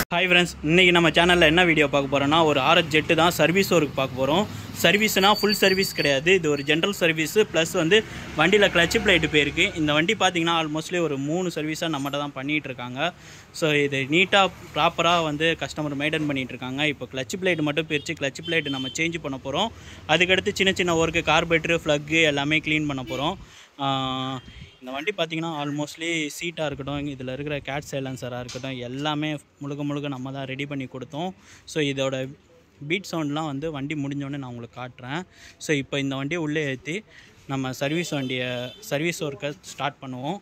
hi friends இன்றைக்கி நம்ம சேனலில் என்ன வீடியோ பார்க்க போகிறோம்னா ஒரு ஆர்எஸ் ஜெட்டு தான் சர்வீஸ் ஒர்க் பார்க்க போகிறோம் சர்வீஸ்னால் ஃபுல் சர்வீஸ் கிடையாது இது ஒரு ஜென்ரல் சர்வீஸு ப்ளஸ் வந்து வண்டியில் கிளச்சு பிளேட்டு போயிருக்கு இந்த வண்டி பார்த்தீங்கன்னா ஆல்மோஸ்ட்லி ஒரு மூணு சர்வீஸாக நம்மகிட்ட தான் பண்ணிகிட்டு இருக்காங்க ஸோ இது நீட்டாக ப்ராப்பராக வந்து கஸ்டமர் மெயின்டைன் பண்ணிகிட்டு இருக்காங்க இப்போ கிளச் பிளேட் மட்டும் பிரித்து கிளச் பிளேட் நம்ம சேஞ்ச் பண்ண போகிறோம் அதுக்கடுத்து சின்ன சின்ன ஒர்க்கு கார்பரேட்டரு ஃப்ளக்கு எல்லாமே க்ளீன் பண்ண போகிறோம் இந்த வண்டி பார்த்தீங்கன்னா ஆல்மோஸ்ட்லி சீட்டாக இருக்கட்டும் இதில் இருக்கிற கேட் சைலன்சராக இருக்கட்டும் எல்லாமே முழுக்க முழுக்க நம்ம தான் ரெடி பண்ணி கொடுத்தோம் ஸோ இதோட பீட் சவுண்ட்லாம் வந்து வண்டி முடிஞ்சோடனே நான் உங்களுக்கு காட்டுறேன் ஸோ இப்போ இந்த வண்டியை உள்ளே ஏற்றி நம்ம சர்வீஸ் வண்டியை சர்வீஸ் ஒர்க்கை ஸ்டார்ட் பண்ணுவோம்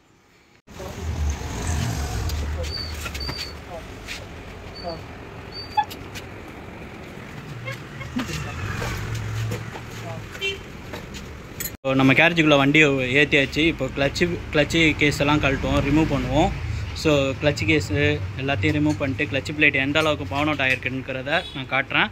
இப்போ நம்ம கேரேஜுக்குள்ளே வண்டியை ஏற்றியாச்சு இப்போ கிளச்சு கிளச்சு கேஸ் எல்லாம் கழட்டுவோம் ரிமூவ் பண்ணுவோம் ஸோ கிளச்சு கேஸு எல்லாத்தையும் ரிமூவ் பண்ணிட்டு கிளச்சு பிளேட் எந்த அளவுக்கு பவுன் அவுட் ஆகிருக்குங்கிறத நான் காட்டுறேன்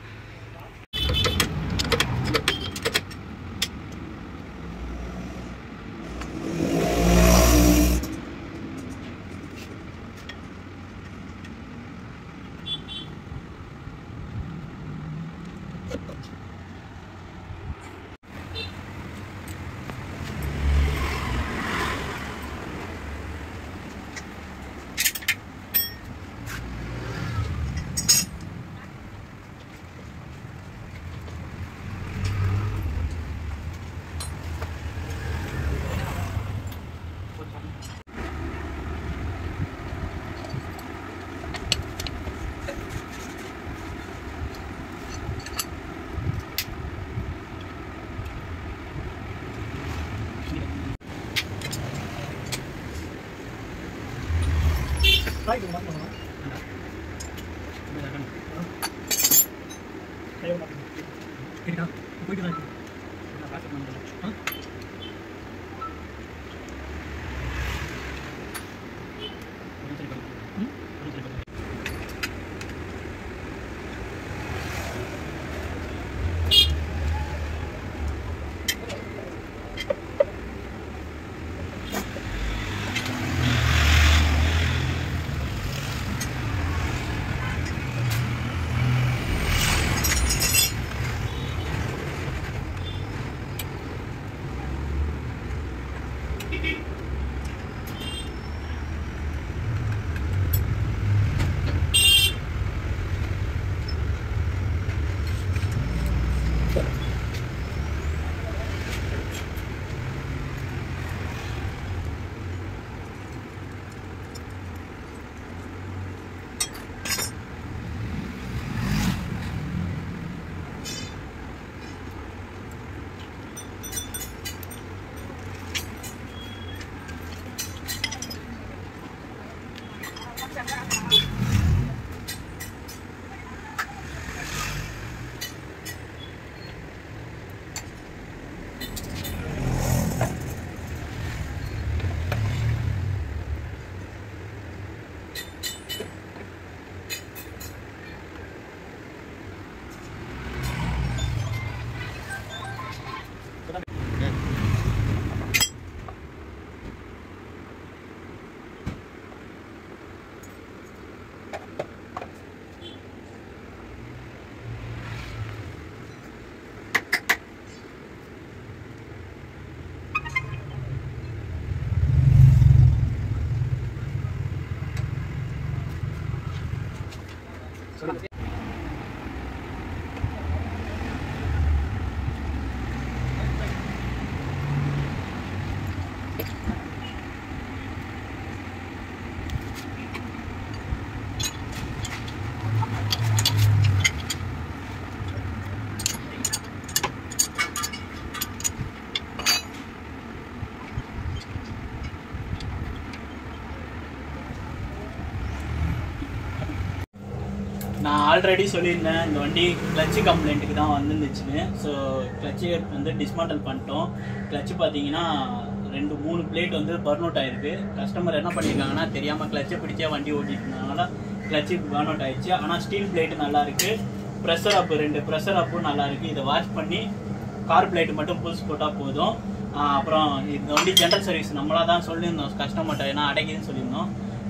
நான் ஆல்ரெடி சொல்லியிருந்தேன் இந்த வண்டி கிளச்சு கம்ப்ளைண்ட்டுக்கு தான் வந்துருந்துச்சுன்னு ஸோ கிளச்சு வந்து டிஸ்மாண்டல் பண்ணிட்டோம் கிளச்சு பார்த்தீங்கன்னா ரெண்டு மூணு பிளேட் வந்து பர்ன் அவுட் ஆயிருக்கு கஸ்டமர் என்ன பண்ணியிருக்காங்கன்னா தெரியாமல் கிளச்சை பிடிச்சே வண்டி ஓட்டிட்டு இருந்ததுனால கிளச்சு பர்ன் அவுட் ஆயிடுச்சு ஆனால் ஸ்டீல் பிளேட்டு நல்லா இருக்கு ப்ரெஷர் அப்பு ரெண்டு ப்ரெஷர் அப்பும் நல்லா இருக்கு இதை வாஷ் பண்ணி கார் பிளேட் மட்டும் புதுசு போட்டால் போதும் ஆஹ் அப்புறம் இந்த வண்டி ஜென்ரல் சர்வீஸ் நம்மளா தான் சொல்லியிருந்தோம் கஸ்டமர்கிட்ட ஏன்னா அடைக்குதுன்னு சொல்லியிருந்தோம்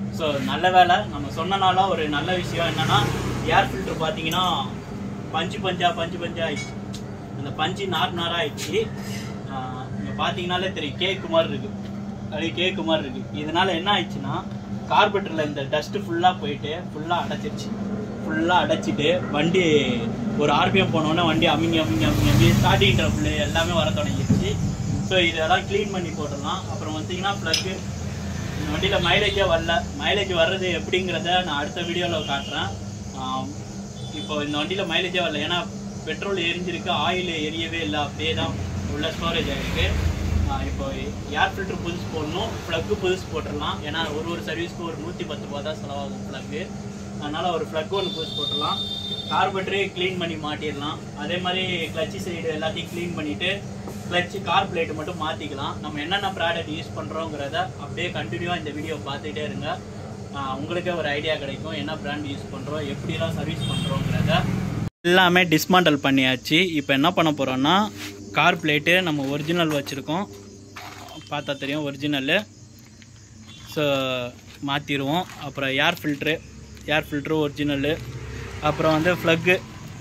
ஸோ நல்ல வேலை நம்ம சொன்னனால ஒரு நல்ல விஷயம் என்னன்னா ஏர் ஃபில்டர் பார்த்தீங்கன்னா பஞ்சு பஞ்சா பஞ்சு பஞ்சா ஆயிடுச்சு அந்த பஞ்சு நார் நாரா ஆயிடுச்சு இங்கே பார்த்தீங்கனாலே தெரியும் கேக்கு மாதிரி இருக்கு அப்படியே கேக்கு மாதிரி இருக்கு இதனால என்ன ஆயிடுச்சுன்னா கார்பெட்டரில் இந்த டஸ்ட்டு ஃபுல்லாக போயிட்டு ஃபுல்லாக அடைச்சிருச்சு ஃபுல்லாக அடைச்சிட்டு வண்டி ஒரு ஆர்பிஎம் போனோடனே வண்டி அமிங்கி அமிங்கி அமிங்கி அமிங்கி ஸ்டார்டிங் ட்ரபிள் எல்லாமே வர தொடங்கிடுச்சு ஸோ இதெல்லாம் க்ளீன் பண்ணி போட்டுடலாம் அப்புறம் பார்த்தீங்கன்னா ப்ளக்கு இந்த வண்டியில் மைலேஜே வரல மைலேஜ் வர்றது எப்படிங்கிறத நான் அடுத்த வீடியோவில் காட்டுறேன் ஆம், இப்போ இந்த வண்டியில் மைலேஜே வரல ஏன்னா பெட்ரோல் எரிஞ்சிருக்கு ஆயில் எரியவே இல்லை அப்படியே தான் உள்ள ஸ்டோரேஜ் ஆகிருக்கு இப்போ ஏர் ஃபில்டர் புதுசு போடணும் ப்ளக்கு புதுசு போட்டுடலாம் ஏன்னா ஒரு ஒரு சர்வீஸ்க்கு ஒரு நூற்றி பத்து ரூபா தான் செலவாகும் ப்ளக்கு அதனால் ஒரு ப்ளக் ஒன்று புதுசு போட்டுடலாம் கார்பெட்டரே க்ளீன் பண்ணி மாட்டிடலாம் அதே மாதிரி கிளச்சு சைடு எல்லாத்தையும் க்ளீன் பண்ணிவிட்டு கிளச்சு கார் பிளேட்டு மட்டும் மாற்றிக்கலாம் நம்ம என்னென்ன ப்ராடக்ட் யூஸ் பண்ணுறோங்கிறத அப்படியே கண்டினியூவாக இந்த வீடியோ பார்த்துட்டே இருங்க ஆஹ் உங்களுக்கே ஒரு ஐடியா கிடைக்கும் என்ன பிராண்ட் யூஸ் பண்ணுறோம் எப்படிலாம் சர்வீஸ் பண்ணுறோங்கிறத எல்லாமே டிஸ்மாண்டல் பண்ணியாச்சு இப்போ என்ன பண்ண போகிறோன்னா கார் பிளேட்டு நம்ம ஒரிஜினல் வச்சுருக்கோம் பார்த்தா தெரியும் ஒரிஜினலு ஸோ மாற்றிடுவோம் அப்புறம் air filter air filter original அப்புறம் வந்து plug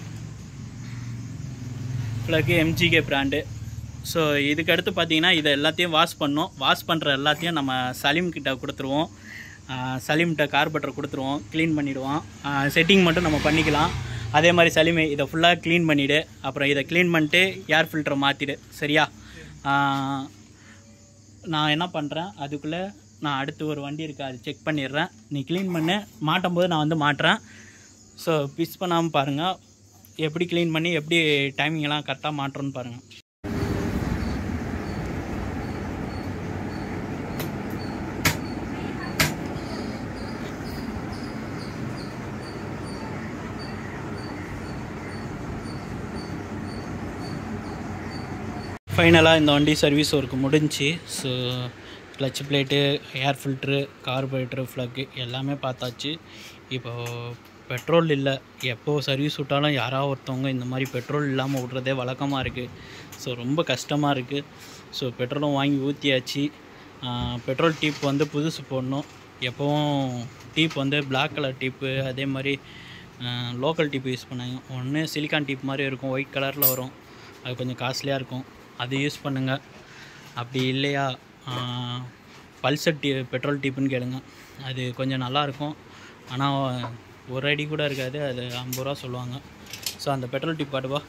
plug MGK brand so இதுக்கு அடுத்து பார்த்தீங்கன்னா இதை எல்லாத்தையும் வாஷ் பண்ணோம் வாஷ் பண்ணுற எல்லாத்தையும் நம்ம சலீம் கிட்ட கொடுத்துருவோம் ஆஹ் சலீம்கிட்ட கார்பெட்டர் கொடுத்துருவோம் க்ளீன் பண்ணிவிடுவோம் செட்டிங் மட்டும் நம்ம பண்ணிக்கலாம் அதே மாதிரி சலீமே இதை ஃபுல்லாக க்ளீன் பண்ணிவிடு அப்புறம் இதை க்ளீன் பண்ணிட்டு ஏர் ஃபில்டரை மாற்றிடு சரியா ஆஹ் நான் என்ன பண்ணுறேன் அதுக்குள்ளே நான் அடுத்து ஒரு வண்டி இருக்குது அது செக் பண்ணிடுறேன் நீ க்ளீன் பண்ணு மாட்டும் போது நான் வந்து மாட்டுறேன் ஸோ பிஸ் பண்ணாமல் பாருங்கள் எப்படி க்ளீன் பண்ணி எப்படி டைமிங்லாம் கரெக்டாக மாட்டுறோன்னு பாருங்கள் ஃபைனலாக இந்த வண்டி சர்வீஸ் ஒர்க் முடிஞ்சு so clutch plate air filter carburettor plug எல்லாமே பார்த்தாச்சு இப்போ பெட்ரோல் இல்லை எப்போ சர்வீஸ் விட்டாலும் யாராவது ஒருத்தவங்க இந்த மாதிரி பெட்ரோல் இல்லாமல் விட்றதே வழக்கமாக இருக்குது ஸோ ரொம்ப கஷ்டமாக இருக்குது ஸோ பெட்ரோலும் வாங்கி ஊற்றியாச்சு பெட்ரோல் டீப் வந்து புதுசு போடணும் எப்போவும் டீப் வந்து Black கலர் டீப்பு அதே மாதிரி லோக்கல் டீப் யூஸ் பண்ணாங்க ஒன்று சிலிக்கான் டீப் மாதிரி இருக்கும் ஒயிட் கலரில் வரும் அது கொஞ்சம் காஸ்ட்லியாக இருக்கும் அது யூஸ் பண்ணுங்கள் அப்படி இல்லையா பல்சர் டீ பெட்ரோல் டீப்புன்னு கேளுங்க அது கொஞ்சம் நல்லாயிருக்கும் ஆனால் ஒரு அடி கூட இருக்காது அது ஐம்பது ரூபா சொல்லுவாங்க ஸோ அந்த பெட்ரோல் டீப் காட்டுவா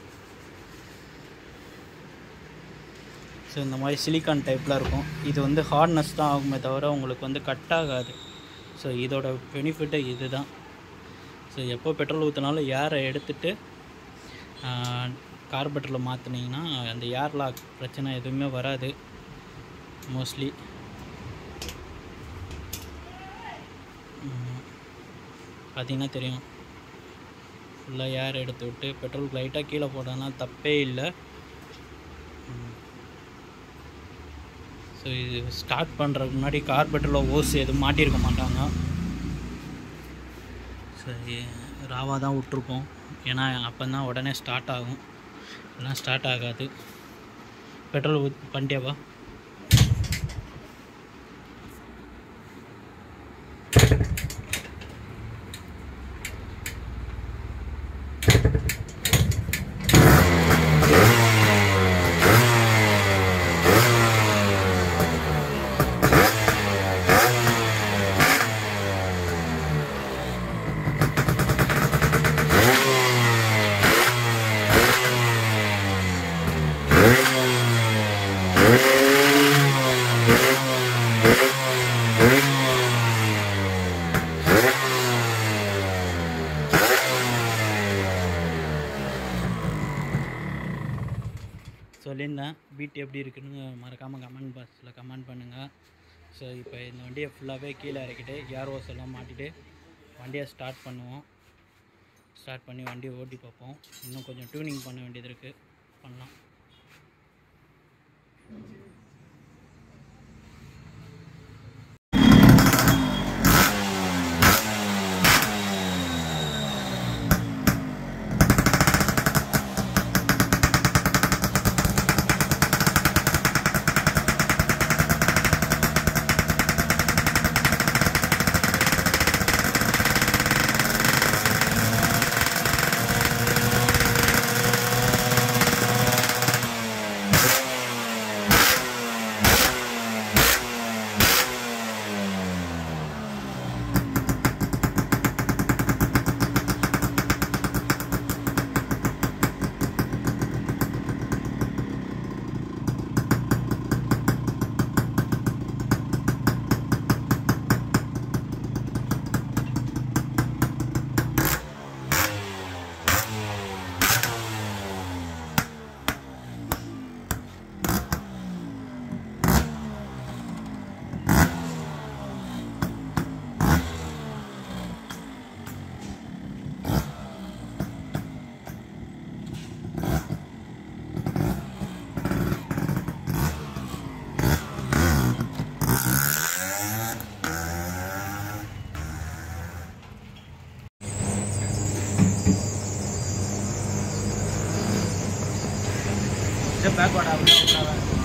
ஸோ இந்த மாதிரி சிலிக்கான் டைப்பில் இருக்கும் இது வந்து ஹார்ட்னஸ் தான் ஆகுமே தவிர உங்களுக்கு வந்து கட் ஆகாது ஸோ இதோட பெனிஃபிட்டு இது தான் ஸோ எப்போ பெட்ரோல் ஊற்றினாலும் ஏரை எடுத்துட்டு கார்பெட்டரில் மாற்றினீங்கன்னா அந்த ஏர் லாக் பிரச்சனை எதுவுமே வராது மோஸ்ட்லி பார்த்தீங்கன்னா தெரியும் ஃபுல்லாக ஏர் எடுத்து விட்டு பெட்ரோல் லைட்டாக கீழே போட்டோன்னா தப்பே இல்லை ஸோ இது ஸ்டார்ட் பண்ணுறதுக்கு முன்னாடி கார்பெட்டரில் ஓஸ் எதுவும் மாட்டியிருக்க மாட்டாங்க சரி ராவாக தான் விட்ருப்போம் ஏன்னா அப்போ தான் உடனே ஸ்டார்ட் ஆகும் எல்லாம் ஸ்டார்ட் ஆகாது பெட்ரோல் ஊத் பண்ணிட்டேவா சொல்லியிருந்தேன் பீட் எப்படி இருக்குன்னு மறக்காமல் கமெண்ட் பாக்ஸில் கமெண்ட் பண்ணுங்கள் ஸோ இப்போ இந்த வண்டியை ஃபுல்லாகவே கீழே இறக்கிட்டு ஏர் ஹோஸ் எல்லாம் மாட்டிட்டு வண்டியை ஸ்டார்ட் பண்ணுவோம் ஸ்டார்ட் பண்ணி வண்டியை ஓட்டி பார்ப்போம் இன்னும் கொஞ்சம் டியூனிங் பண்ண வேண்டியது இருக்குது பண்ணலாம் பேக் வாடா அப்படியே